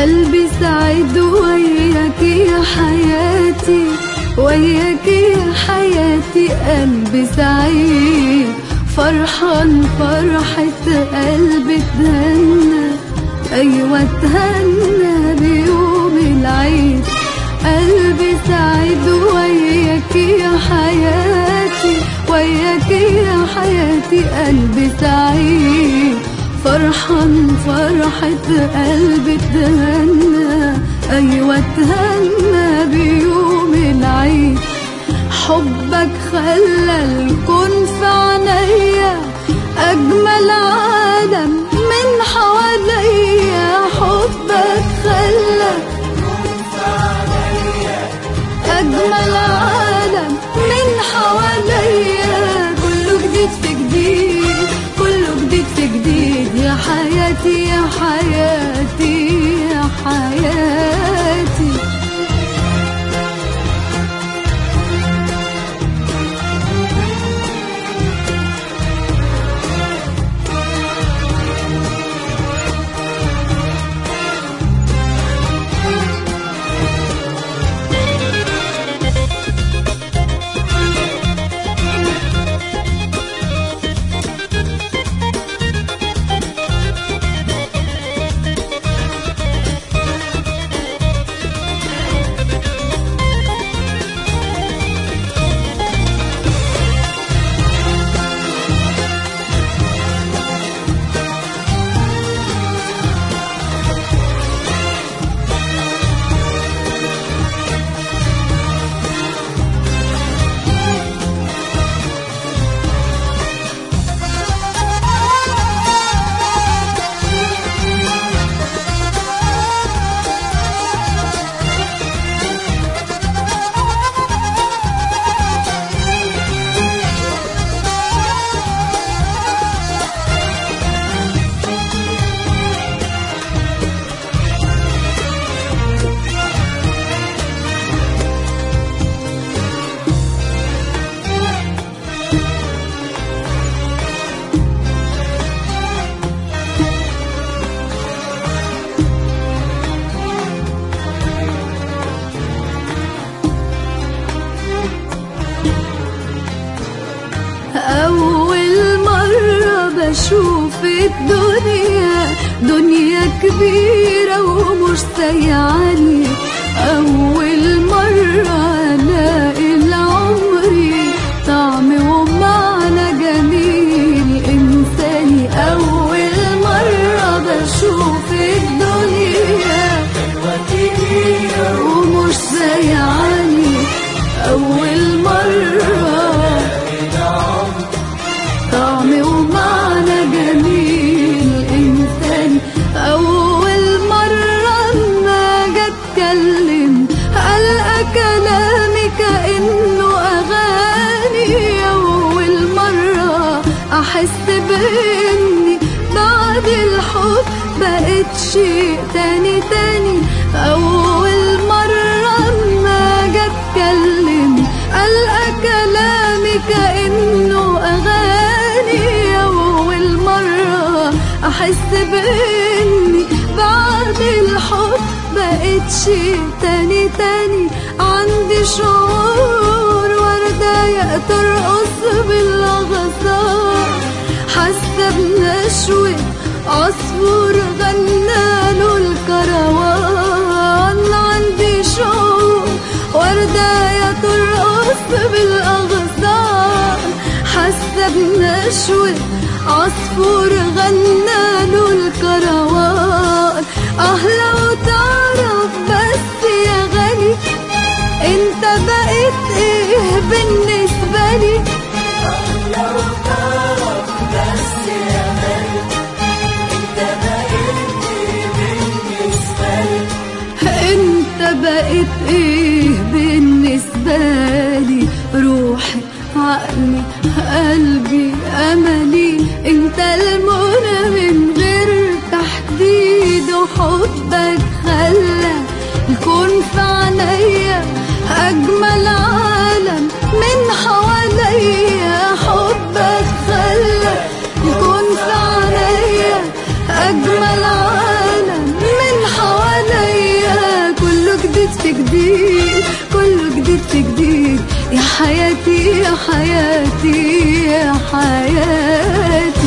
قلبي سعيد وياك يا حياتي وياك يا حياتي قلبي سعيد فرحان فرحة قلبي تهنى أيوة تهنى بيوم العيد قلبي سعيد وياك يا حياتي وياك يا حياتي قلبي سعيد فرحان فرحة قلبي تهنى أيوة تهنى بيوم العيد حبك خلى الكون في عينيا أجمل عالم من حواليا حبك خلى أجمل عالم من حواليا كله جديد في جديد كله جديد في جديد يا حياتي يا حياتي يا حياتي أول مرة بشوف الدنيا دنيا كبيرة ومش سيعاني أول مرة ألاقي العمر طعم ومعنى جميل إنساني أول مرة بشوف الدنيا ومش سيعاني أول مرة طعم ومعنى جميل إنساني أول مرة ما جا أتكلم ألقى كلامي كأنه أغاني أول مرة أحس بإني بعد الحب بقيت شيء تاني تاني أول مرة ما جا أتكلم ألقى كلامي كأنه أغاني أول مرة أحس بإني بعد الحب بقيت شيء تاني تاني عندي شعور وردة ترقص بالأغصان حاسة بنشوة عصفور غناله الكروان عندي شعور وردة ترقص بالأغصان حاسة بنشوة عصفور غناله الكروان اه لو تعرف بس يا غالي انت بقيت ايه بالنسبة لي انت بقيت ايه بالنسبة لي روحي عقلي قلبي املي انت المنى من غير تحديد وحبك خلى الكون في عينيا اجمل جديد كله جديد في جديد يا حياتي يا حياتي يا حياتي